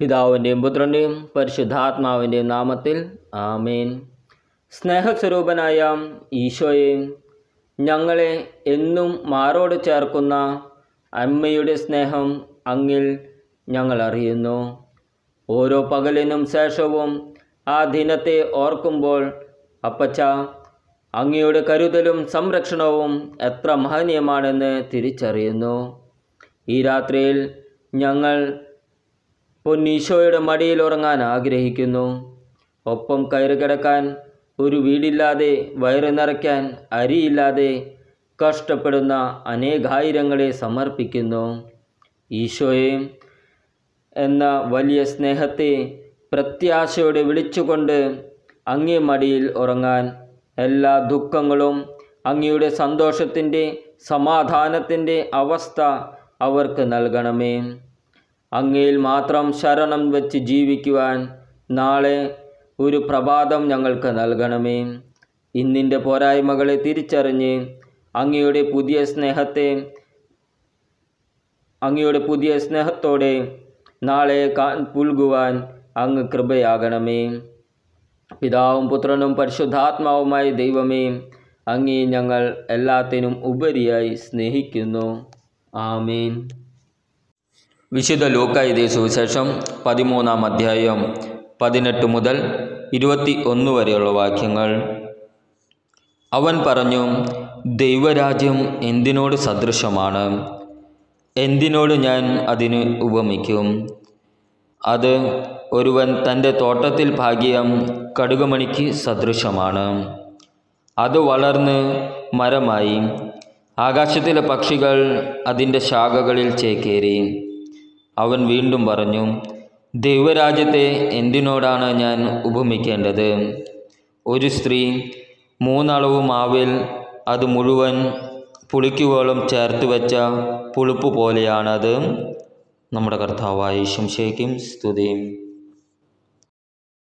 പിതാവിൻ്റെയും പുത്രൻ്റെയും പരിശുദ്ധാത്മാവിൻ്റെയും നാമത്തിൽ ആമേൻ സ്നേഹസ്വരൂപനായ ഈശോയെ ഞങ്ങളെ എന്നും മാറോട് ചേർക്കുന്ന അമ്മയുടെ സ്നേഹം അങ്ങിൽ ഞങ്ങൾ അറിയുന്നു ഓരോ പകലിനും ശേഷവും ആ ദിനത്തെ ഓർക്കുമ്പോൾ അപ്പച്ച അങ്ങയുടെ കരുതലും സംരക്ഷണവും എത്ര മഹനീയമാണെന്ന് തിരിച്ചറിയുന്നു ഈ രാത്രിയിൽ ഞങ്ങൾ പൊന്നീശോയുടെ മടിയിൽ ഉറങ്ങാൻ ആഗ്രഹിക്കുന്നു ഒപ്പം കയറി കിടക്കാൻ ഒരു വീടില്ലാതെ വയറ് നിറയ്ക്കാൻ അരിയില്ലാതെ കഷ്ടപ്പെടുന്ന അനേകായിരങ്ങളെ സമർപ്പിക്കുന്നു ഈശോയെ എന്ന വലിയ സ്നേഹത്തെ പ്രത്യാശയോടെ വിളിച്ചുകൊണ്ട് അങ്ങേ മടിയിൽ ഉറങ്ങാൻ എല്ലാ ദുഃഖങ്ങളും അങ്ങയുടെ സന്തോഷത്തിൻ്റെ സമാധാനത്തിൻ്റെ അവസ്ഥ അവർക്ക് നൽകണമേ അങ്ങയിൽ മാത്രം ശരണം വെച്ച് ജീവിക്കുവാൻ നാളെ ഒരു പ്രഭാതം ഞങ്ങൾക്ക് നൽകണമേ ഇന്നിൻ്റെ പോരായ്മകളെ തിരിച്ചറിഞ്ഞ് അങ്ങയുടെ പുതിയ സ്നേഹത്തെ അങ്ങയുടെ പുതിയ സ്നേഹത്തോടെ നാളെ കാ പുൽകുവാൻ അങ്ങ് കൃപയാകണമേ പിതാവും പുത്രനും പരിശുദ്ധാത്മാവുമായ ദൈവമേ അങ്ങേ ഞങ്ങൾ എല്ലാത്തിനും ഉപരിയായി സ്നേഹിക്കുന്നു ആമീൻ വിശുദ്ധ ലൂക്കായുധ സുവിശേഷം പതിമൂന്നാം അധ്യായം പതിനെട്ട് മുതൽ ഇരുപത്തി ഒന്ന് വരെയുള്ള വാക്യങ്ങൾ അവൻ പറഞ്ഞു ദൈവരാജ്യം എന്തിനോട് സദൃശമാണ് എന്തിനോട് ഞാൻ അതിന് ഉപമിക്കും അത് ഒരുവൻ തൻ്റെ തോട്ടത്തിൽ ഭാഗ്യ കടുകുമണിക്ക് സദൃശമാണ് അത് വളർന്ന് മരമായി ആകാശത്തിലെ പക്ഷികൾ അതിൻ്റെ ശാഖകളിൽ ചേക്കേറി അവൻ വീണ്ടും പറഞ്ഞു ദൈവരാജ്യത്തെ എന്തിനോടാണ് ഞാൻ ഉപമിക്കേണ്ടത് ഒരു സ്ത്രീ മൂന്നളവ് മാവിൽ അത് മുഴുവൻ പുളിക്കുവോളം ചേർത്ത് വെച്ച പുളിപ്പ് പോലെയാണത് നമ്മുടെ കർത്താവായ ശംശയ്ക്കും സ്തുതിയും